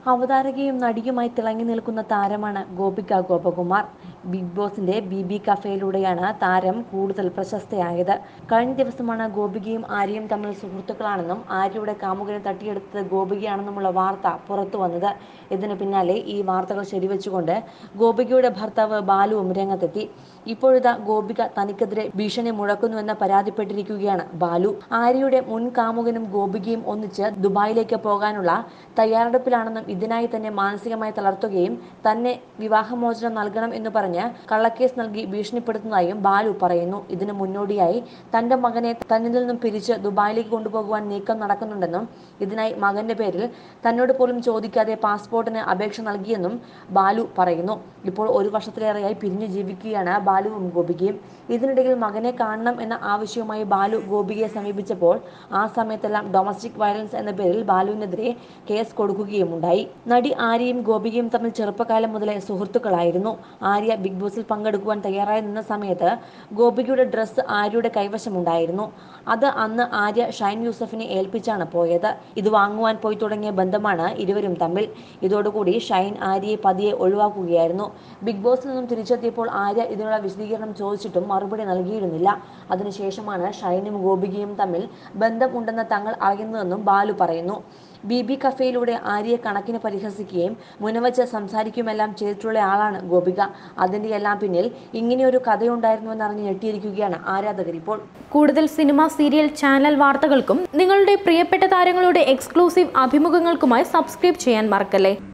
അവതാരകയും നടിയുമായി തിളങ്ങി നിൽക്കുന്ന താരമാണ് ഗോപിക ഗോപകുമാർ ബിഗ് ബോസിന്റെ ബി ബി കഫേയിലൂടെയാണ് താരം കൂടുതൽ പ്രശസ്തയായത് കഴിഞ്ഞ ദിവസമാണ് ഗോപികയും ആര്യയും തമ്മിൽ സുഹൃത്തുക്കളാണെന്നും ആര്യയുടെ കാമുകനെ തട്ടിയെടുത്തത് ഗോപികയാണെന്നുമുള്ള വാർത്ത പുറത്തു വന്നത് ഇതിന് പിന്നാലെ ഈ വാർത്തകൾ ശരിവെച്ചുകൊണ്ട് ഗോപികയുടെ ഭർത്താവ് ബാലുവും രംഗത്തെത്തി ഇപ്പോഴിതാ ഗോപിക തനിക്കെതിരെ ഭീഷണി മുഴക്കുന്നുവെന്ന് പരാതിപ്പെട്ടിരിക്കുകയാണ് ബാലു ആര്യയുടെ മുൻ കാമുകനും ഗോപികയും ഒന്നിച്ച് ദുബായിലേക്ക് പോകാനുള്ള തയ്യാറെടുപ്പിലാണെന്നും ഇതിനായി തന്നെ മാനസികമായി തളർത്തുകയും തന്നെ വിവാഹമോചനം നൽകണം എന്ന് പറഞ്ഞ് കള്ളക്കേസ് നൽകി ഭീഷണിപ്പെടുത്തുന്നതായും ബാലു പറയുന്നു ഇതിനു മുന്നോടിയായി തന്റെ മകനെ തന്നിൽ നിന്നും പിരിച്ച് ദുബായിലേക്ക് കൊണ്ടുപോകുവാൻ നീക്കം നടക്കുന്നുണ്ടെന്നും ഇതിനായി മകന്റെ പേരിൽ തന്നോട് പോലും ചോദിക്കാതെ പാസ്പോർട്ടിന് അപേക്ഷ നൽകിയെന്നും ബാലു പറയുന്നു ഇപ്പോൾ ഒരു വർഷത്തിലേറെയായി പിരിഞ്ഞു ജീവിക്കുകയാണ് ബാലുവും ഗോപികയും ഇതിനിടയിൽ മകനെ കാണണം എന്ന ആവശ്യവുമായി ബാലു ഗോപികയെ സമീപിച്ചപ്പോൾ ആ സമയത്തെല്ലാം ഡൊമസ്റ്റിക് വയലൻസ് എന്ന പേരിൽ ബാലുവിനെതിരെ കേസ് കൊടുക്കുകയും ഉണ്ടായി നടി ആര്യയും ഗോപികയും തമ്മിൽ ചെറുപ്പകാലം മുതലേ സുഹൃത്തുക്കളായിരുന്നു ആര്യ ബിഗ് ബോസിൽ പങ്കെടുക്കുവാൻ തയ്യാറായി നിന്ന സമയത്ത് ഗോപികയുടെ ഡ്രസ്സ് ആര്യയുടെ കൈവശമുണ്ടായിരുന്നു അത് അന്ന് ആര്യ ഷൈൻ യൂസഫിനെ ഏൽപ്പിച്ചാണ് പോയത് ഇത് വാങ്ങുവാൻ പോയി തുടങ്ങിയ ബന്ധമാണ് ഇരുവരും തമ്മിൽ ഇതോടുകൂടി ഷൈൻ ആര്യയെ പതിയെ ഒഴിവാക്കുകയായിരുന്നു ബിഗ് ബോസിൽ നിന്നും തിരിച്ചെത്തിയപ്പോൾ ആര്യ ഇതിനുള്ള വിശദീകരണം ചോദിച്ചിട്ടും മറുപടി നൽകിയിരുന്നില്ല അതിനുശേഷമാണ് ഷൈനും ഗോപികയും തമ്മിൽ ബന്ധം ഉണ്ടെന്ന് തങ്ങൾ അറിയുന്നതെന്നും ബാലു പറയുന്നു ബി ബി കഫേയിലൂടെ ആര്യയെ കണക്കിന് പരിഹസിക്കുകയും മുനവച്ച് സംസാരിക്കുമെല്ലാം ചെയ്തിട്ടുള്ള ആളാണ് ഗോപിക അതിന്റെ എല്ലാം പിന്നിൽ ഇങ്ങനെയൊരു കഥയുണ്ടായിരുന്നുവെന്നറിഞ്ഞ് ഞെട്ടിയിരിക്കുകയാണ് ആരാധകർ ഇപ്പോൾ കൂടുതൽ സിനിമ സീരിയൽ ചാനൽ വാർത്തകൾക്കും നിങ്ങളുടെ പ്രിയപ്പെട്ട താരങ്ങളുടെ എക്സ്ക്ലൂസീവ് അഭിമുഖങ്ങൾക്കുമായി സബ്സ്ക്രൈബ് ചെയ്യാൻ മറക്കല്ലേ